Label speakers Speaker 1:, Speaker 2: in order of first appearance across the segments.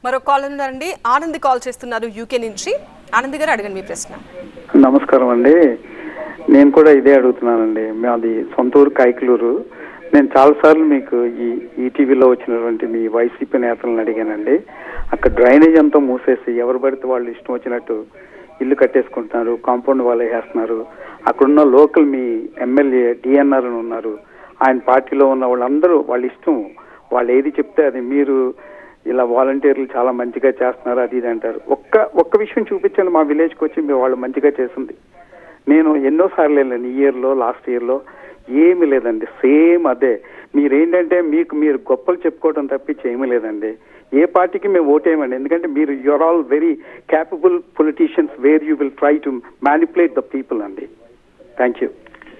Speaker 1: మరో కాల్ ఉందండి ఆనంద్ కాల్ చేస్తున్నారు యూకే నుంచి ఆనంద్ గారు అడగండి మీ ప్రశ్న
Speaker 2: నమస్కారం అండి నేను కూడా ఇదే అడుగుతున్నానండి మాది సొంత ఊరు కైకలూరు నేను చాలాసార్లు మీకు ఈ ఈటీవీలో వచ్చినటువంటి మీ వైసీపీ నేతలను అడిగానండి అక్కడ డ్రైనేజ్ అంతా మూసేసి ఎవరు పడితే వాళ్ళు ఇష్టం వచ్చినట్టు ఇల్లు కట్టేసుకుంటున్నారు కాంపౌండ్ వాళ్ళు వేస్తున్నారు అక్కడున్న లోకల్ మీ ఎమ్మెల్యే డిఎన్ఆర్ అని ఉన్నారు ఆయన పార్టీలో ఉన్న వాళ్ళందరూ వాళ్ళ ఇష్టం వాళ్ళు ఏది చెప్తే అది మీరు ఇలా వాలంటీర్లు చాలా మంచిగా చేస్తున్నారు అది ఇది అంటారు ఒక్క ఒక్క విషయం చూపించండి మా విలేజ్కి వచ్చి మీ వాళ్ళు మంచిగా చేసింది నేను ఎన్నోసార్లు వెళ్ళాను ఈ ఇయర్లో లాస్ట్ ఇయర్లో ఏమీ లేదండి సేమ్ అదే మీరేంటంటే మీకు మీరు గొప్పలు చెప్పుకోవడం తప్పించి ఏమీ లేదండి ఏ పార్టీకి మేము ఓటేయమండి ఎందుకంటే మీరు you are all very capable politicians where you will try to manipulate the people అండి thank you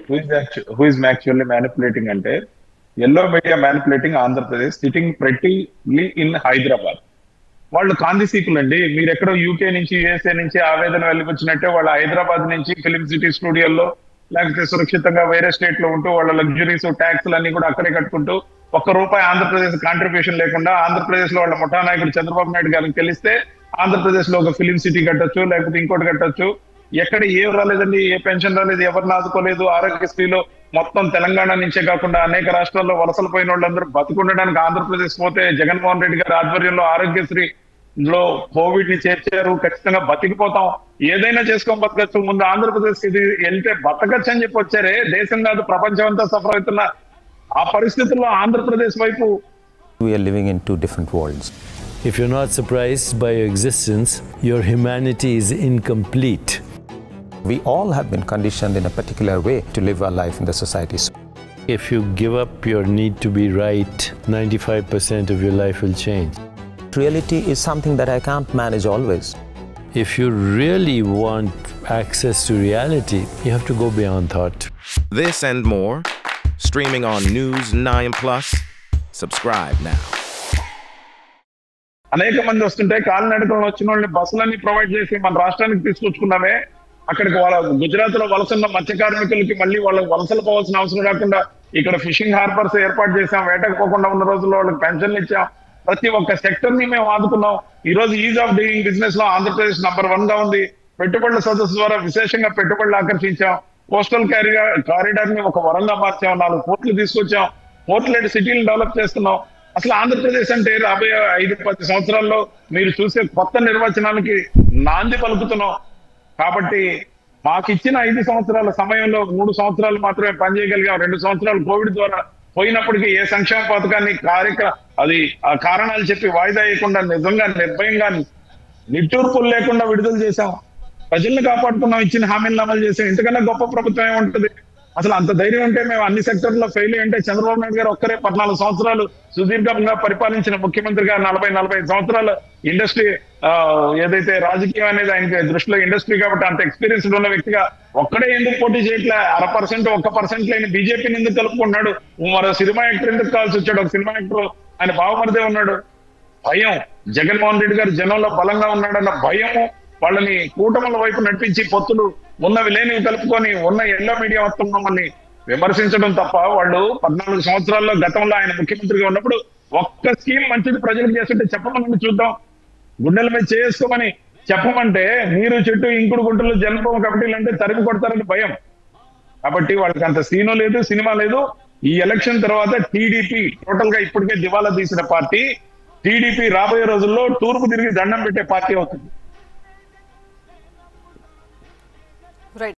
Speaker 3: who is actually manipulating అంటే yellow media manipulating Andhra Pradesh sitting prettily in Hyderabad వాళ్ళు కాందిసీకులు అండి మీరు ఎక్కడో యూకే నుంచి యుఎస్ఏ నుంచి ఆవేదన వెళ్ళిపోచ్చినట్టే వాళ్ళ హైదరాబాద్ నుంచి ఫిలిం సిటీ స్టూడియోల్లో లేకపోతే సురక్షితంగా వేరే స్టేట్ లో ఉంటూ వాళ్ళ లగ్జరీస్ ట్యాక్స్లు అన్ని కూడా అక్కడే కట్టుకుంటూ ఒక్క రూపాయి ఆంధ్రప్రదేశ్ కాంట్రిబ్యూషన్ లేకుండా ఆంధ్రప్రదేశ్ లో వాళ్ళ ముఠా నాయకుడు చంద్రబాబు నాయుడు గారికి తెలిస్తే ఆంధ్రప్రదేశ్ లో ఒక ఫిలిం సిటీ కట్టొచ్చు లేకపోతే ఇంకోటి కట్టొచ్చు ఎక్కడ ఏం రాలేదండి ఏ పెన్షన్ రాలేదు ఎవరిని ఆదుకోలేదు ఆరోగ్యశ్రీలో మొత్తం తెలంగాణ నుంచే కాకుండా అనేక రాష్ట్రాల్లో వలసలు పోయిన వాళ్ళందరూ బతుకుండడానికి ఆంధ్రప్రదేశ్ పోతే జగన్మోహన్ రెడ్డి గారి ఆధ్వర్యంలో ఆరోగ్యశ్రీ లో కోవిడ్ ని చేర్చారు ఖచ్చితంగా బతికిపోతాం ఏదైనా చేసుకొని బతకచ్చు ముందు ఆంధ్రప్రదేశ్ ఇది వెళ్తే బతకచ్చు అని చెప్పి వచ్చారే దేశం కాదు ప్రపంచం అంతా సఫర్ అవుతున్న ఆ పరిస్థితుల్లో ఆంధ్రప్రదేశ్ వైపు
Speaker 4: We are living in two different worlds.
Speaker 5: If you're not surprised by your existence, your humanity is incomplete.
Speaker 4: We all have been conditioned in a particular way to live our life in the society. So
Speaker 5: If you give up your need to be right, 95% of your life will change.
Speaker 4: reality is something that I can't manage always.
Speaker 5: If you really want access to reality, you have to go beyond thought.
Speaker 6: This and more, streaming on News 9 Plus. Subscribe now.
Speaker 3: అనేక మంది వస్తుంటే కాలినడకలు వచ్చిన వాళ్ళని బస్సులన్నీ provide చేసి మన రాష్ట్రానికి తీసుకొచ్చుకున్నామే అక్కడికి వాళ్ళ గుజరాత్ లో వలసన్న మత్స్య కార్మికులకి మళ్ళీ వాళ్ళకి వలసలు పోవాల్సిన అవసరం రాకుండా ఇక్కడ ఫిషింగ్ హార్బర్స్ ఏర్పాటు చేసాం వేటకు పోకుండా ఉన్న రోజుల్లో వాళ్ళకి పెన్షన్లు ఇచ్చాం ప్రతి ఒక్క సెక్టర్ ని మేము ఆదుకున్నాం ఈ రోజు ఈజ్ ఆఫ్ డూయింగ్ బిజినెస్ లో ఆంధ్రప్రదేశ్ నంబర్ వన్ గా ఉంది పెట్టుబడుల సదస్సు ద్వారా విశేషంగా పెట్టుబడులు ఆకర్షించాం కోస్టల్ కారిడార్ ని ఒక వరంగా మార్చాం నాలుగు పోర్ట్లు తీసుకొచ్చాం పోర్ట్లెట్ సిటీలు డెవలప్ చేస్తున్నాం అసలు ఆంధ్రప్రదేశ్ అంటే రాబోయే ఐదు పది సంవత్సరాల్లో మీరు చూసే కొత్త నిర్వచనానికి నాంది పలుకుతున్నాం కాబట్టి మాకు ఇచ్చిన ఐదు సంవత్సరాల సమయంలో మూడు సంవత్సరాలు మాత్రమే పనిచేయగలిగాం రెండు సంవత్సరాలు కోవిడ్ ద్వారా పోయినప్పటికీ ఏ సంక్షేమ పథకాన్ని కార్యక్ర అది ఆ కారణాలు చెప్పి వాయిదా వేయకుండా నిజంగా నిర్భయంగా నిట్టూర్పులు లేకుండా విడుదల చేశాం ప్రజల్ని కాపాడుకున్నాం ఇచ్చిన హామీలను అమలు చేసాం ఇంతకన్నా గొప్ప ప్రభుత్వం ఏముంటది అసలు అంత ధైర్యం ఉంటే మేము అన్ని సెక్టర్లో ఫెయిల్ అంటే చంద్రబాబు నాయుడు గారు ఒక్కరే పద్నాలుగు సంవత్సరాలు సుదీర్ఘంగా పరిపాలించిన ముఖ్యమంత్రిగా నలభై నలభై ఐదు సంవత్సరాలు ఇండస్ట్రీ ఏదైతే రాజకీయం అనేది ఆయనకి దృష్టిలో ఇండస్ట్రీ కాబట్టి అంత ఎక్స్పీరియన్స్ ఉన్న వ్యక్తిగా ఒక్కడే ఎందుకు పోటీ చేయట్లే అర పర్సెంట్ ఒక్క పర్సెంట్ లేని బీజేపీని ఎందుకు కలుపుకున్నాడు మరో సినిమా యాక్టర్ ఎందుకు కావాల్సి వచ్చాడు ఒక సినిమా యాక్టర్ ఆయన బావమరిదే ఉన్నాడు భయం జగన్మోహన్ రెడ్డి గారు జనంలో బలంగా ఉన్నాడన్న భయము వాళ్ళని కూటముల వైపు నడిపించి పొత్తులు ఉన్నవి లేనివి కలుపుకొని ఉన్న ఎల్లో మీడియా మొత్తం మమ్మల్ని విమర్శించడం తప్ప వాళ్ళు పద్నాలుగు సంవత్సరాల్లో గతంలో ఆయన ముఖ్యమంత్రిగా ఉన్నప్పుడు ఒక్క స్కీమ్ మంచిది ప్రజలకు చేస్తుంటే చెప్పమని చూద్దాం గుండెల మీద చేసుకోమని చెప్పమంటే మీరు చెట్టు ఇంకుడు గుంటలు జనపం కమిటీలు అంటే తరిమి కొడతారని భయం కాబట్టి వాళ్ళకి అంత సీను లేదు సినిమా లేదు ఈ ఎలక్షన్ తర్వాత టీడీపీ టోటల్ గా ఇప్పటికే దివాలా తీసిన పార్టీ టీడీపీ రాబోయే రోజుల్లో తూర్పు తిరిగి దండం పెట్టే పార్టీ అవుతుంది